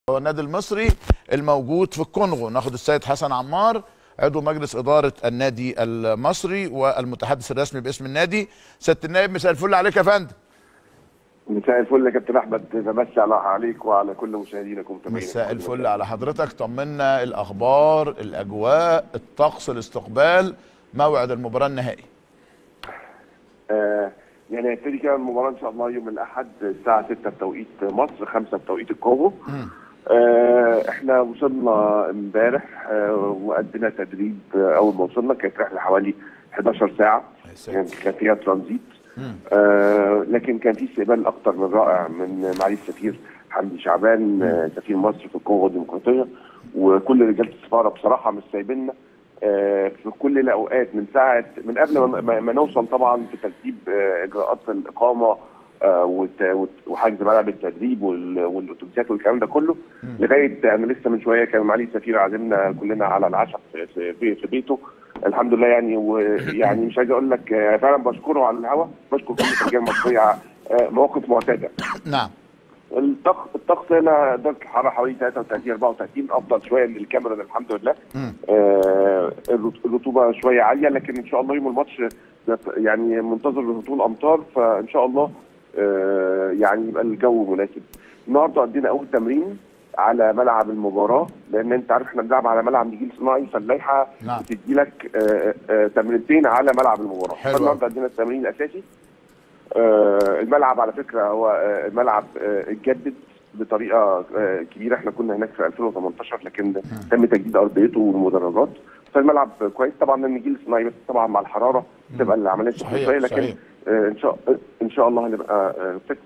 هو النادي المصري الموجود في الكونغو ناخد السيد حسن عمار عضو مجلس إدارة النادي المصري والمتحدث الرسمي باسم النادي سيادة النائب مساء الفل عليك يا فندم مساء الفل يا كابتن احمد بمسي على عليك وعلى كل مشاهدينك ومتابعينك مساء الفل على حضرتك طمنا الأخبار الأجواء الطقس الاستقبال موعد المباراة النهائي آه يعني هيبتدي كده المباراه ان شاء الله يوم الاحد الساعه 6 بتوقيت مصر 5 بتوقيت الكونغو آه احنا وصلنا امبارح آه وادينا تدريب آه اول ما وصلنا كانت رحله حوالي 11 ساعه يا ساتر. كان كان فيها ترانزيت آه لكن كان في استقبال اكتر من رائع من معالي السفير حمدي شعبان آه سفير مصر في الكونغو الديمقراطيه وكل رجاله السفاره بصراحه مش سايبيننا آه في كل الاوقات من ساعه من قبل ما, ما- ما نوصل طبعا في ترتيب آه اجراءات الاقامه آه والت- والت- وحجز ملعب التدريب وال- والاتوبيسات والكلام ده كله لغايه انا لسه من شويه كان معالي السفير عازمنا كلنا على العشاء في, في, في, في بيته الحمد لله يعني ويعني مش عايز اقول لك آه، فعلا بشكره على الهوا بشكر كل الرجال المصريه آه، مواقف معتاده نعم الطقس الطقس هنا درجه الحراره حوالي 33 34 افضل شويه من الكاميرون الحمد لله مم. آه الرط- الرطوبه شويه عاليه لكن ان شاء الله يوم الماتش يعني منتظر هطول امطار فان شاء الله آه يعني يبقى الجو مناسب النهارده قضينا اول تمرين على ملعب المباراه لان انت عارف احنا بنلعب على ملعب نجيل صناعي فاللائحه نعم. بتدي لك آه آه تمرينتين على ملعب المباراه حلو. فالنهارده قضينا التمرين الاساسي آه، الملعب على فكره هو آه، الملعب آه، اتجدد بطريقه آه، كبيره احنا كنا هناك في 2018 لكن تم تجديد ارضيته والمدرجات فالملعب كويس طبعا النجيل الصناعي بس طبعا مع الحراره تبقى العمليه صحيح، صعبه شويه لكن صحيح. آه، ان شاء ان شاء الله هنبقى آه، فت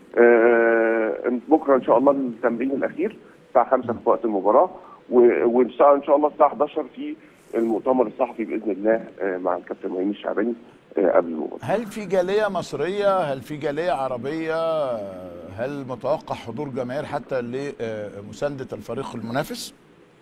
آه، بكره ان شاء الله التمرين الاخير الساعه 5 في وقت المباراه و- وان شاء ان شاء الله الساعه 11 في المؤتمر الصحفي باذن الله آه، مع الكابتن مهيم الشعباني آه، قبل المباراه هل في جالية مصرية هل في جالية عربية هل متوقع حضور جماهير حتى لمساندة الفريق المنافس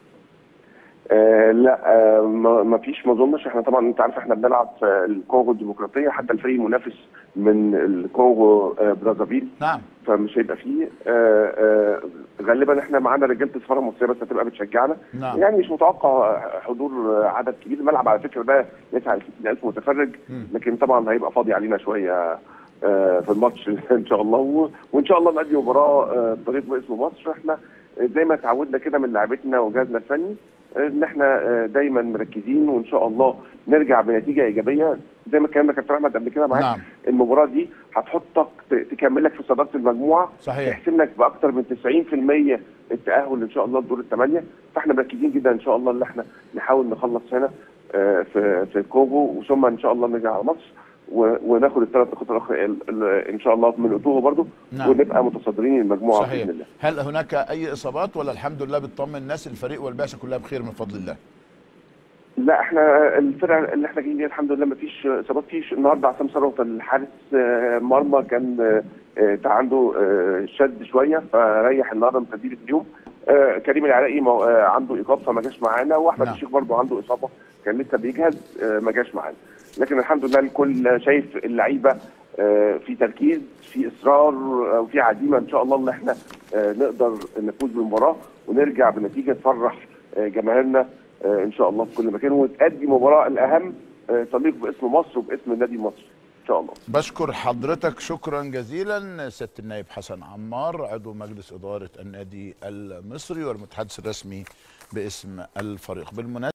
آه لا آه ما ما فيش ما اظنش احنا طبعا انت عارف احنا بنلعب في الكونغو الديمقراطيه حتى الفريق المنافس من الكونغو آه برازافيل نعم فمش هيبقى فيه آه آه غالبا احنا معانا رجاله السفاره المصريه بس هتبقى بتشجعنا نعم. يعني مش متوقع حضور آه، عدد كبير الملعب على فكره ده يسعى ل 60000 متفرج لكن طبعا هيبقى فاضي علينا شويه آه، في الماتش ان شاء الله و- وان شاء الله نأدي مباراه آه، بطريق باسم مصر احنا آه، زي ما اتعودنا كده من لعبتنا وجهازنا الفني آه، ان احنا آه، دايما مركزين وان شاء الله نرجع بنتيجه ايجابيه زي ما اتكلمنا كابتن احمد قبل كده معاك نعم. المباراه دي هتحطك ت- تكملك في صداره المجموعه صحيح. تحسم لك باكثر من 90% التاهل ان شاء الله لدور الثمانيه فاحنا مركزين جدا ان شاء الله ان احنا نحاول نخلص هنا آه، في في الكونغو وثم ان شاء الله نرجع على مصر و- وناخد الثلاث نقاط الاخرى ال- ال- ان شاء الله من اوتوغو برضو نعم. ونبقى متصدرين المجموعه صحيح باذن الله هل هناك أي إصابات ولا الحمد لله بتطمن الناس الفريق والبعثة كلها بخير من فضل الله لا احنا الفرقه اللي احنا جايين بيها الحمد لله ما فيش اصابات فيش النهارده عصام ثروت الحارس آه، مرمى كان آه، آه، كان عنده آه، شد شويه فريح النهارده من تدريب اليوم آه، كريم العراقي مو- آه، عنده ايقاف فما جاش معانا واحمد نعم. الشيخ برضه عنده اصابه كان لسه بيجهز آه، ما جاش معانا لكن الحمد لله الكل شايف اللعيبه آه، في تركيز في اصرار آه، وفي عزيمه ان شاء الله ان احنا آه، نقدر نفوز بالمباراه ونرجع بنتيجه تفرح آه، جماهيرنا آه، ان شاء الله في كل مكان وتأدي مباراه الاهم آه، تليق باسم مصر وباسم النادي المصري ان شاء الله بشكر حضرتك شكرا جزيلا سياده النائب حسن عمار عضو مجلس اداره النادي المصري والمتحدث الرسمي باسم الفريق بالمناسبه